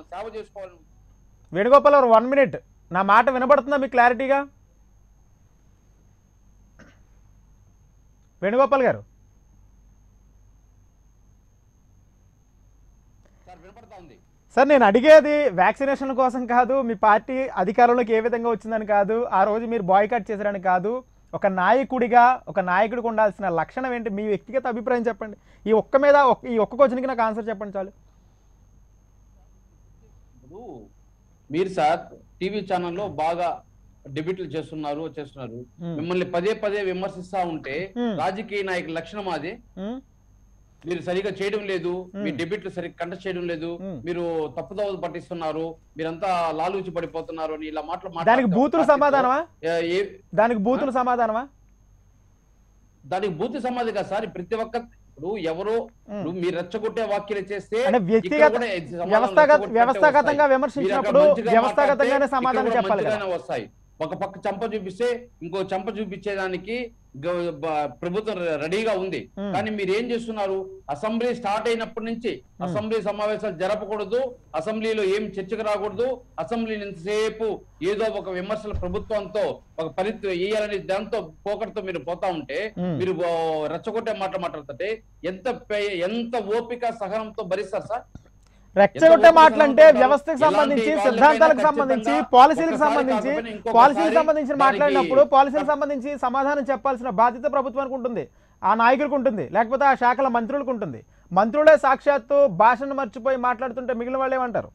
సేవ చేసుకోవాలి వేణుగోపాల్ గారు వన్ మినిట్ నా మాట వినబడుతుందా మీకు క్లారిటీగా వేణుగోపాల్ గారు సార్ వినపడతా ఉంది సార్ నేను అడిగేది వ్యాక్సినేషన్ కోసం కాదు మీ పార్టీ అధికారంలోకి ఏ విధంగా వచ్చిందని కాదు ఆ రోజు మీరు బాయ్కాట్ చేశారని కాదు ఒక నాయకుడిగా ఒక నాయకుడికి ఉండాల్సిన లక్షణం ఏంటి మీ వ్యక్తిగత అభిప్రాయం చెప్పండి ఈ ఒక్క మీద ఒక్క- ఈ ఒక్క క్వశ్చన్కి నాకు ఆన్సర్ చెప్పండి చాలు ఇప్పుడు మీరు సార్ టీవీ ఛానల్లో బాగా డిబేట్లు చేస్తున్నారు చేస్తున్నారు మ్మ్. మిమ్మల్ని పదే పదే విమర్శిస్తా ఉంటే మ్మ్. రాజకీయ నాయకుల లక్షణం అది ఉమ్, మీరు సరిగా చేయడం లేదు మీ మ్మ్. డెబిట్లు సరిగ్గా కంటెస్ట్ చేయడం లేదు మ్మ్. మీరు తప్పుదోవ పట్టిస్తున్నారు మీరంతా లాలూచి పడిపోతున్నారు అని ఇలా మాటలు దానికి మాట్లాడితే బూతులు పార్టీతో, సమాధానమా ఏ- ఏ- దానికి బూతులు సమాధానమా దానికి బూతి సమాధి కదా సార్ ప్రతి ఒక్క ఇప్పుడు ఎవరో మ్మ్. ఇప్పుడు మీరు రెచ్చగొట్టే వ్యాఖ్యలు చేస్తే అంటే ఇక్కడ వ్యక్తిగత కూడా సమాధానం వ్యవస్థాగత రెచ్చగొట్టినట్టే వ్యవస్థాగతంగా వస్తాయి. విమర్శించినప్పుడు మీరు అక్కడ మంచిగా వ్యవస్థాగతంగానే మాట్లాడితే సమాధానం ఇక్కడ కూడా చెప్పాలి కదా మంచిగానే వస్తాయి ఒక పక్క చంప చూపిస్తే ఇంకో చంప చూపించేదానికి గ- బ- ప్రభుత్వం రె- రెడీగా ఉంది మ్మ్. కానీ మీరు ఏం చేస్తున్నారు అసెంబ్లీ స్టార్ట్ అయినప్పటి నుంచి అసెంబ్లీ సమావేశాలు జరపకూడదు అసెంబ్లీలో ఏం చర్చకు రాకూడదు అసెంబ్లీని ఎంతసేపు ఏదో ఒక విమర్శల ప్రభుత్వంతో ఒక ఫలితం వేయాలని దాంతో పోకడతో మీరు పోతా ఉంటే మ్మ్. మీరు ఓ రెచ్చగొట్టే మాటలు మాట్లాడుతుంటే ఎంత పే- ఎంత ఓపిక సహనంతో భరిస్తారు సార్ రెచ్చగొట్టే ఎంత మాటలు అంటే ఓపిక వ్యవస్థకు ఎలాంటి సంబంధించి వాళ్ళకైనా సిద్ధాంతాలకు సంబంధించి ఖచ్చితంగా పాలసీలకు ఒకసారి సంబంధించి కాకపోయినా ఇంకొకసారి పాలసీలకు సంబంధించి దానికి- మాట్లాడినప్పుడు పాలసీలకు సంబంధించి సమాధానం చెప్పాల్సిన బాధ్యత ప్రభుత్వానికి ఉంటుంది ఆ నాయకులకు ఉంటుంది లేకపోతే ఆ శాఖల మంత్రులకు ఉంటుంది మంత్రులే సాక్షాత్తు భాషను మర్చిపోయి మాట్లాడుతుంటే మిగిలిన వాళ్ళు ఏమంటారు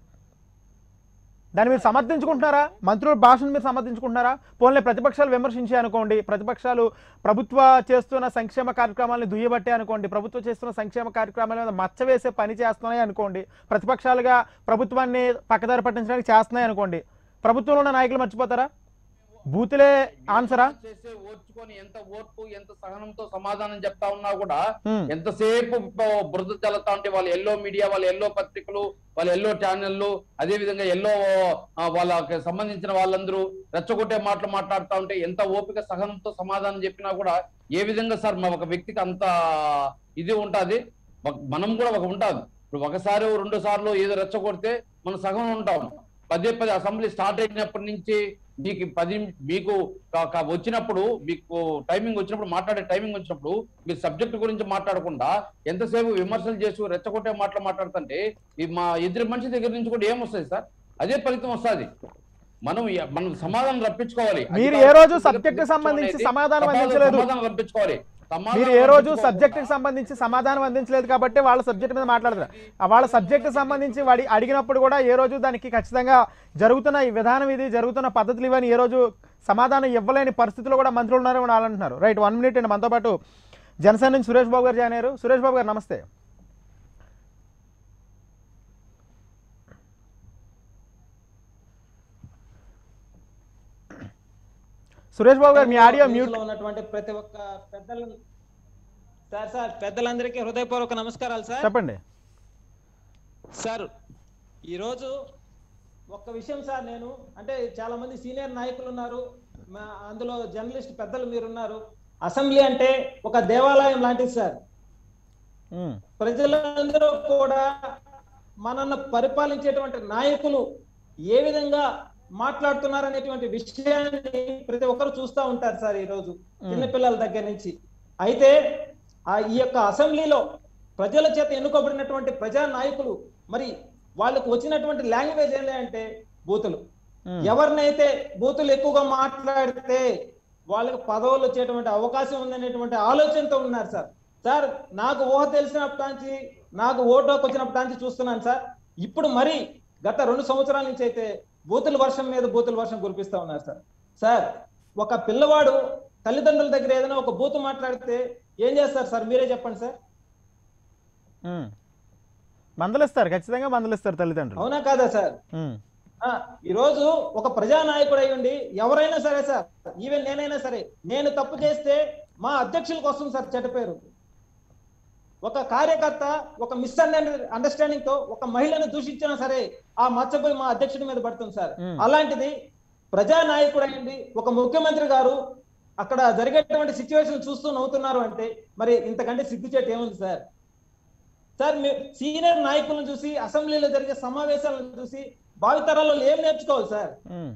దాన్ని మీరు సమర్థించుకుంటున్నారా మంత్రుల భాషను మీరు సమర్థించుకుంటున్నారా పోన్లే ప్రతిపక్షాలు విమర్శించే అనుకోండి ప్రతిపక్షాలు ప్రభుత్వ చేస్తున్న సంక్షేమ కార్యక్రమాలను దుయ్యబట్టే అనుకోండి ప్రభుత్వం చేస్తున్న సంక్షేమ కార్యక్రమాల మీద మచ్చ వేసే పని చేస్తున్నాయి అనుకోండి ప్రతిపక్షాలుగా ప్రభుత్వాన్ని పక్కదారి పట్టించడానికి చేస్తున్నాయి అనుకోండి ప్రభుత్వంలో ఉన్న నాయకులు మర్చిపోతారా బూతులే ఆన్సరా చేసే ఓర్చుకొని ఎంత ఓర్పు ఎంత సహనంతో సమాధానం చెప్తా ఉన్నా కూడా హ్మ్. ఎంతసేపు బ- బురద చల్లుతా ఉంటే వాళ్ళ ఎల్లో మీడియా వాళ్ళ ఎల్లో పత్రికలు వాళ్ళ ఎల్లో ఛానళ్ళు అదే విధంగా ఎల్లో ఆ, వాళ్ళకి సంబంధించిన వాళ్ళందరూ రెచ్చగొట్టే మాటలు మాట్లాడుతా ఉంటే ఎంత ఓపిక సహనంతో సమాధానం చెప్పినా కూడా ఏ విధంగా సార్ మా ఒక వ్యక్తికి అంత ఇది ఉంటది ఒక- మనం కూడా ఒక ఉంటాది ఇప్పుడు ఒకసారి రెండు సార్లు ఏదో రెచ్చగొడితే మనం సగం ఉంటాం పదే పదే అసెంబ్లీ స్టార్ట్ అయినప్పటి నుంచి మీకు పది మీకు క- క- వచ్చినప్పుడు మీకు టైమింగ్ వచ్చినప్పుడు మాట్లాడే టైమింగ్ వచ్చినప్పుడు మీ సబ్జెక్ట్ గురించి మాట్లాడకుండా ఎంతసేపు విమర్శలు చేసి రెచ్చగొట్టే మాటలు మాట్లాడుతుంటే ఈ మా ఎదురు మనిషి దగ్గర నుంచి కూడా ఏమొస్తుంది సార్ అదే ఫలితం వస్తుంది మనం ఎ- మనం సమాధానం రప్పించుకోవాలి మీరు అధికారుల ఏ రోజు దగ్గర subject కి సంబంధించి అనేది సమాధానం సమాధానం- అందించలేదు. సమాధానం రప్పించుకోవాలి సమాధానం మీరు ఏ రోజు రప్పించుకోకుండా సబ్జెక్టుకి సంబంధించి సమాధానం అందించలేదు కాబట్టి వాళ్ళ సబ్జెక్ట్ మీద మాట్లాడతారు ఆ వాళ్ళ సబ్జెక్ట్ సంబంధించి వాడి అడిగినప్పుడు కూడా ఏ రోజు దానికి ఖచ్చితంగా జరుగుతున్న ఈ విధానం ఇది జరుగుతున్న పద్ధతులు ఇవని ఏ రోజు సమాధానం ఇవ్వలేని పరిస్థితుల్లో కూడా మంత్రులు ఉన్నారని వాళ్ళు అంటున్నారు రైట్ వన్ మినిట్ అండి మనతో పాటు జనసేన నుంచి సురేష్ బాబు గారు జాయిన్ అయ్యారు సురేష్ బాబు గారు నమస్తే సురేష్ బాబు గారు మీ ఆడియో మ్యూట్ లో ఉన్నటువంటి ప్రతి ఒక్క పెద్దలు సార్ సార్ పెద్దలందరికీ హృదయపూర్వక నమస్కారాలు సార్ చెప్పండి సార్ ఈరోజు ఒక్క విషయం సార్ నేను అంటే చాలా మంది సీనియర్ నాయకులు ఉన్నారు మా- అందులో జర్నలిస్ట్ పెద్దలు మీరు ఉన్నారు అసెంబ్లీ అంటే ఒక దేవాలయం లాంటిది సార్ ఉమ్, ప్రజలందరూ కూడా మనల్ని పరిపాలించేటువంటి నాయకులు ఏ విధంగా మాట్లాడుతున్నారు అనేటువంటి విషయాన్ని ప్రతి ఒక్కరు చూస్తూ ఉంటారు సార్ ఈ రోజు చిన్నపిల్లల దగ్గర నుంచి అయితే ఆ ఈ యొక్క అసెంబ్లీలో ప్రజల చేత ఎన్నుకోబడినటువంటి ప్రజా నాయకులు మరి వాళ్ళకు వచ్చినటువంటి లాంగ్వేజ్ ఏంటి అంటే బూతులు ఉమ్. ఎవరినైతే బూతులు ఎక్కువగా మాట్లాడితే వాళ్ళకి పదవులు వచ్చేటువంటి అవకాశం ఉందనేటువంటి ఆలోచనతో ఉన్నారు సార్ సార్ నాకు ఊహ తెలిసినప్పటి నుంచి నాకు ఓటుకు వచ్చినప్పటి నుంచి చూస్తున్నాను సార్ ఇప్పుడు మరి గత రెండు సంవత్సరాల నుంచి అయితే బూతుల వర్షం మీద బూతుల వర్షం కురిపిస్తా ఉన్నారు సార్ సార్ ఒక పిల్లవాడు తల్లిదండ్రుల దగ్గర ఏదైనా ఒక బూతు మాట్లాడితే ఏం చేస్తారు సార్ మీరే చెప్పండి సార్ ఉమ్. మందలిస్తారు ఖచ్చితంగా మందలిస్తారు తల్లిదండ్రులు అవునా కాదా సార్ ఉమ్, ఆ, ఈరోజు ఒక ప్రజానాయకుడు అయి ఉండి ఎవరైనా సరే సార్ ఈవెన్ నేనైనా సరే నేను తప్పు చేస్తే మా అధ్యక్షులకు వస్తుంది సార్ చెడ్డ పేరు ఒక కార్యకర్త ఒక మిస్ అండర్స్టాండింగ్ తో ఒక మహిళను దూషించినా సరే ఆ మచ్చపోయి మా అధ్యక్షుడి మీద పడుతుంది సార్ మ్మ్. అలాంటిది ప్రజానాయకుడు అయింది ఒక ముఖ్యమంత్రి గారు అక్కడ జరిగేటువంటి సిచ్యువేషన్ చూస్తూ నవ్వుతున్నారు అంటే మరి ఇంతకంటే సిగ్గుచేటు ఏముంది సార్ సార్ మీ సీనియర్ నాయకులను చూసి అసెంబ్లీలో జరిగే సమావేశాలను చూసి భావితరాల్లో ఏం నేర్చుకోవాలి సార్ ఉమ్,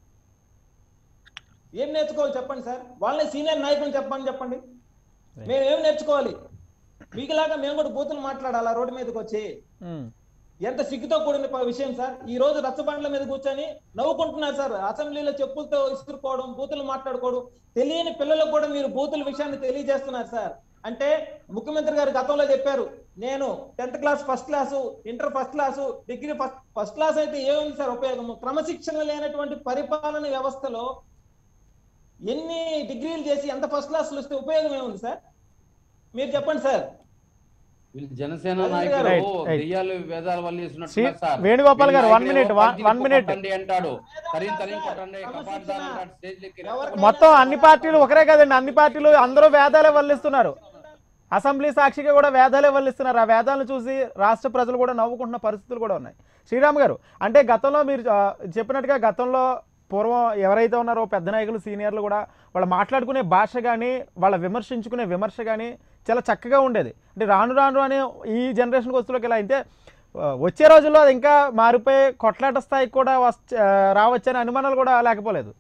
ఏం నేర్చుకోవాలి చెప్పండి సార్ వాళ్ళని సీనియర్ నాయకులు చెప్పండి చెప్పండి మేము ఏం నేర్చుకోవాలి మీకులాగా మేము కూడా బూతులు మాట్లాడాలా రోడ్డు మీదకి వచ్చి ఉమ్, ఎంత సిగ్గుతో కూడిన ప- విషయం సార్ ఈ రోజు రచ్చబండ్ల మీద కూర్చొని నవ్వుకుంటున్నారు సార్ అసెంబ్లీలో చెప్పులతో ఇసురుకోవడం బూతులు మాట్లాడుకోవడం తెలియని పిల్లలకు కూడా మీరు బూతుల విషయాన్ని తెలియజేస్తున్నారు సార్ అంటే ముఖ్యమంత్రి గారు గతంలో చెప్పారు నేను tenth class first class inter first class degree first first class అయితే ఏముంది సార్ ఉపయోగం క్రమశిక్షణ లేనటువంటి పరిపాలన వ్యవస్థలో ఎన్ని డిగ్రీలు చేసి ఎంత ఫస్ట్ క్లాసులు వస్తే ఉపయోగం ఏముంది సార్ మీరు చెప్పండి సార్ వీళ్ళు జనసేన Right, నాయకులు right. దెయ్యాలు వేదాలు వల్ల శ్రీ- వేసినట్టున్నారు సార్ వేణుగోపాల్ గారు, వీళ్ళ one minute, నాయకులు one- పంచిని one minute. కొట్టండి అంటాడు తరిం తరిం కొట్టండి క్రమశిక్షణ. కపాటిదారు అంటాడు స్టేజ్ లెక్కి ఎవరికైనా మొత్తం అన్ని పార్టీలు ఒకరే కదండి అన్ని పార్టీలు అందరూ వేదాలే వల్లిస్తున్నారు అసెంబ్లీ సాక్షిగా కూడా వేదాలే వల్లిస్తున్నారు ఆ వేదాలను చూసి రాష్ట్ర ప్రజలు కూడా నవ్వుకుంటున్న పరిస్థితులు కూడా ఉన్నాయి శ్రీరామ్ గారు అంటే గతంలో మీరు ఆ, చెప్పినట్టుగా గతంలో పూర్వం ఎవరైతే ఉన్నారో పెద్ద నాయకులు సీనియర్లు కూడా వాళ్ళు మాట్లాడుకునే భాష కానీ వాళ్ళ విమర్శించుకునే విమర్శ కానీ చాలా చక్కగా ఉండేది అంటే రాను రాను అని ఈ జనరేషన్కి వస్తులోకి ఇలా అయితే ఆ, వచ్చే రోజుల్లో అది ఇంకా మారిపోయి కొట్లాట స్థాయికి కూడా వస్ రావచ్చనే అనుమానాలు కూడా లేకపోలేదు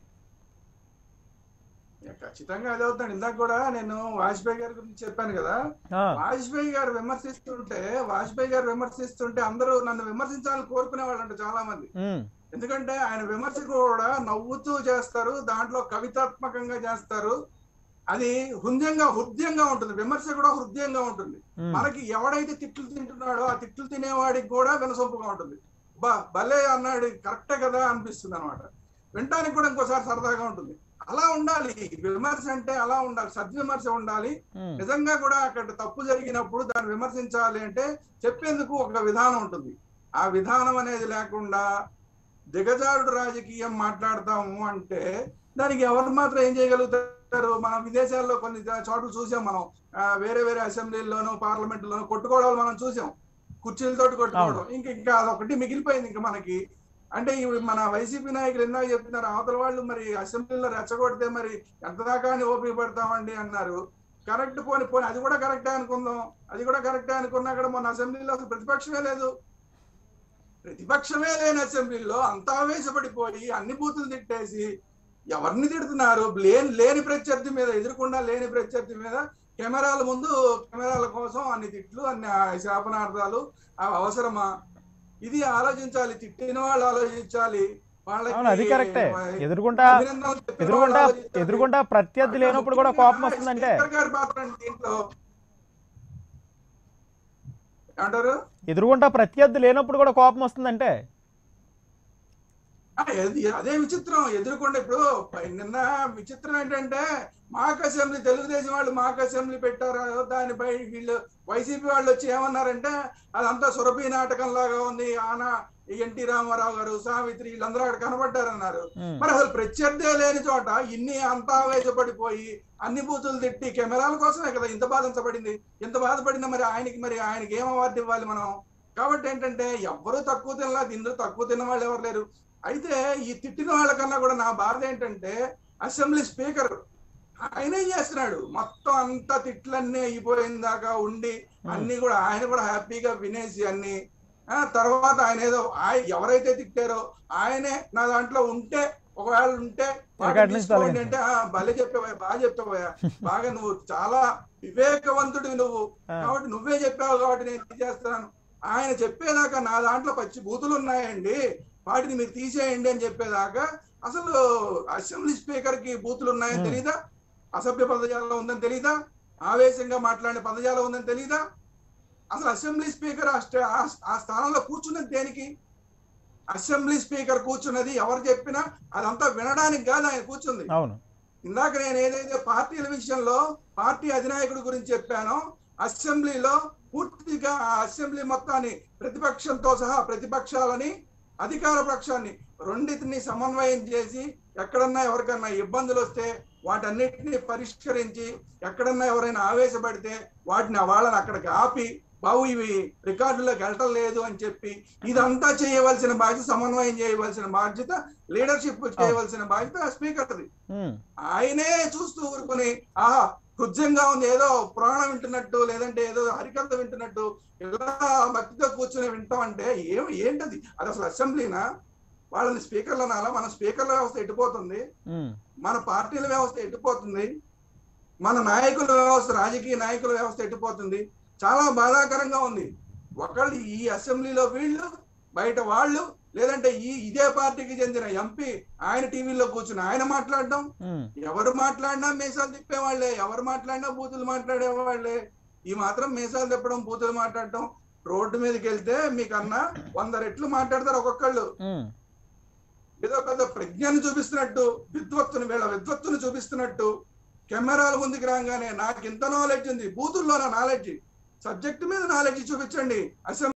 ఖచ్చితంగా అదే అవుతాడు ఇందాక కూడా నేను వాజ్పేయి గారి గురించి చెప్పాను కదా ఆ, వాజ్పేయి గారు విమర్శిస్తుంటే వాజ్పేయి గారు విమర్శిస్తుంటే అందరూ నన్ను విమర్శించాలని కోరుకునే వాళ్ళంట చాలా మంది ఉమ్, ఎందుకంటే ఆయన విమర్శ కూడా నవ్వుతూ చేస్తారు దాంట్లో కవితాత్మకంగా చేస్తారు అది హృదయంగా హృదయంగా ఉంటుంది విమర్శ కూడా హృదయంగా ఉంటుంది ఉమ్. మనకి ఎవడైతే తిట్లు తింటున్నాడో ఆ తిట్లు తినేవాడికి కూడా వినసొంపుగా ఉంటుంది బా భలే అన్నాడు కరెక్టే కదా అనిపిస్తుంది అనమాట వినటానికి కూడా ఇంకోసారి సరదాగా ఉంటుంది అలా ఉండాలి విమర్శ అంటే అలా ఉండాలి సద్విమర్శ ఉండాలి ఉమ్. నిజంగా కూడా అక్కడ తప్పు జరిగినప్పుడు దాన్ని విమర్శించాలి అంటే చెప్పేందుకు ఒక విధానం ఉంటుంది ఆ విధానం అనేది లేకుండా దిగజారుడు రాజకీయం మాట్లాడతాము అంటే దానికి ఎవరు మాత్రం ఏం చేయగలుగుతారు మనం విదేశాల్లో కొన్ని చోట్ల చూసాం మనం ఆ, వేరే వేరే అసెంబ్లీలోనూ పార్లమెంట్లోనూ కొట్టుకోవడాలు మనం చూసాం కుర్చీలతోటి కొట్టుకోవడం ఇంకా ఇంకా అదొకటి మిగిలిపోయింది ఇంకా మనకి అంటే ఇవి మన వైసీపీ నాయకులు ఇందాక చెప్తున్నారు అవతల వాళ్ళు మరి అసెంబ్లీలో రెచ్చగొడితే మరి ఎంత దాకా అని ఓపిక పడతామండి అన్నారు కరెక్ట్ పోని పోని అది కూడా కరెక్టే అనుకుందాం అది కూడా కరెక్టే అనుకున్నా కూడా మొన్న అసెంబ్లీలో అసలు ప్రతిపక్షమే లేదు ప్రతిపక్షమే లేని అసెంబ్లీలో అంతా ఆవేశపడిపోయి అన్ని బూతులు తిట్టేసి ఎవరిని తిడుతున్నారు లేని లేని ప్రత్యర్థి మీద ఎదురుకుండా లేని ప్రత్యర్థి మీద కెమెరాల ముందు కెమెరాల కోసం అన్ని తిట్లు అన్ని ఆ శాపనార్థాలు అవి అవసరమా ఇది ఆలోచించాలి తిట్టిన వాళ్ళు ఆలోచించాలి వాళ్ళకి అవును అది కరెక్టే ఎదురుకుంటా అభినందనలు చెప్పిన వాళ్ళు ఎదురుకుంటా ఆలోచించాలి. ఎదురుకుంటా ప్రత్యర్థి లేనప్పుడు కూడా కోపం వస్తుందంటే స్పీకర్ గారి పాత్ర అండి దీంట్లో ఏమంటారు ఎదురుకుంటా ప్రత్యర్థి లేనప్పుడు కూడా కోపం వస్తుందంటే ఆ, అది- అదే విచిత్రం ఎదురుకుండా ఇప్పుడు పై- నిన్న విచిత్రం ఏంటంటే మాక్ అసెంబ్లీ తెలుగుదేశం వాళ్ళు మాక్ అసెంబ్లీ పెట్టారు దానిపై వీళ్ళు వైసీపీ వాళ్ళు వచ్చి ఏమన్నారంటే అదంతా సురభి నాటకం లాగా ఉంది ఆన ఎన్టీ రామారావు గారు సావిత్రి వీళ్ళందరూ అక్కడ కనబడ్డారన్నారు ఉమ్, మరి అసలు ప్రత్యర్థే లేని చోట ఇన్ని అంతా ఆవేశపడిపోయి అన్ని బూతులు తిట్టి కెమెరాల కోసమే కదా ఇంత బాధించబడింది ఇంత బాధపడింది మరి ఆయనకి మరి ఆయనకి ఏం అవార్డు ఇవ్వాలి మనం కాబట్టి ఏంటంటే ఎవ్వరూ తక్కువ తినలా ఇందులో తక్కువ తిన్న వాళ్ళు ఎవరు లేరు అయితే ఈ తిట్టిన వాళ్ళకన్నా కూడా నా బాధ ఏంటంటే అసెంబ్లీ స్పీకర్ ఆయన ఏం చేస్తున్నాడు మొత్తం అంతా తిట్లన్నీ అయిపోయిన దాకా ఉండి అన్ని కూడా ఆయన కూడా హ్యాపీగా వినేసి అన్ని ఆ తర్వాత ఆయన ఏదో ఆయ- ఎవరైతే తిట్టారో ఆయనే నా దాంట్లో ఉంటే ఒకవేళ ఉంటే వాటిని రికార్డ్ నుంచి తీసుకోండి తొలగించండి. అంటే "ఆ, భలే చెప్పావా బాగా చెప్పావా బాగా నువ్వు చాలా వివేకవంతుడివి నువ్వు ఆ, కాబట్టి నువ్వే చెప్పావు కాబట్టి నేను ఇది చేస్తున్నాను ఆయన చెప్పేదాకా నా దాంట్లో పచ్చి బూతులు ఉన్నాయండి వాటిని మీరు తీసేయండి అని చెప్పేదాకా అసలు అసెంబ్లీ స్పీకర్ కి బూతులు ఉన్నాయని Hmm. తెలీదా అసభ్య పదజాలం ఉందని తెలీదా ఆవేశంగా మాట్లాడే పదజాలం ఉందని తెలీదా అసలు అసెంబ్లీ స్పీకర్ ఆ స్ట- ఆ- ఆ స్థానంలో కూర్చున్నది దేనికి అసెంబ్లీ స్పీకర్ కూర్చున్నది ఎవరు చెప్పినా అదంతా వినడానికి కాదు ఆయన కూర్చుంది అవును ఇందాక నేను ఏదైతే పార్టీల విషయంలో పార్టీ అధినాయకుడి గురించి చెప్పానో అసెంబ్లీలో పూర్తిగా ఆ అసెంబ్లీ మొత్తాన్ని ప్రతిపక్షంతో సహా ప్రతిపక్షాలని అధికార పక్షాన్ని రెండింటిని సమన్వయం చేసి ఎక్కడన్నా ఎవరికన్నా ఇబ్బందులు వస్తే వాటన్నిటిని పరిష్కరించి ఎక్కడన్నా ఎవరైనా ఆవేశపడితే వాటిని వాళ్ళని అక్కడికి ఆపి బాబు ఇవి రికార్డులోకి వెళ్ళటం లేదు అని చెప్పి ఇదంతా చేయవలసిన బాధ్యత సమన్వయం చేయవలసిన బాధ్యత లీడర్షిప్ చేయవలసిన బాధ్యత స్పీకర్ది ఉమ్, ఆయనే చూస్తూ ఊరుకొని ఆహా హృదయంగా ఉంది ఏదో పురాణం వింటున్నట్టు లేదంటే ఏదో హరికథ వింటున్నట్టు ఇలా భక్తితో కూర్చొని వింటాం అంటే ఏం ఏంటది అది అసలు అసెంబ్లీనా వాళ్ళని స్పీకర్లు అనాలా మన స్పీకర్ల వ్యవస్థ ఎట్టిపోతుంది ఉమ్, మన పార్టీల వ్యవస్థ ఎట్టిపోతుంది మన నాయకుల వ్యవస్థ రాజకీయ నాయకుల వ్యవస్థ ఎట్టిపోతుంది చాలా బాధాకరంగా ఉంది ఒకళ్ళు ఈ అసెంబ్లీలో వీళ్ళు బయట వాళ్ళు లేదంటే ఈ ఇదే పార్టీకి చెందిన ఎంపీ ఆయన టీవీలో కూర్చుని ఆయన మాట్లాడడం ఉమ్, ఎవరు మాట్లాడినా మీసాలు తిప్పేవాళ్లే ఎవరు మాట్లాడినా బూతులు మాట్లాడేవాళ్లే ఈ మాత్రం మీసాలు తిప్పడం బూతులు మాట్లాడటం రోడ్డు మీదకి వెళ్తే మీకన్నా వంద రెట్లు మాట్లాడతారు ఒక్కొక్కళ్ళు ఉమ్, ఏదో పెద్ద ప్రజ్ఞను చూపిస్తున్నట్టు విద్వత్తును వీళ్ళ విద్వత్తును చూపిస్తున్నట్టు కెమెరాల ముందుకు రాగానే నాకు ఇంత నాలెడ్జ్ ఉంది బూతుల్లో నా నాలెడ్జ్ సబ్జెక్ట్ మీద నాలెడ్జ్ చూపించండి అసెంబ్లీ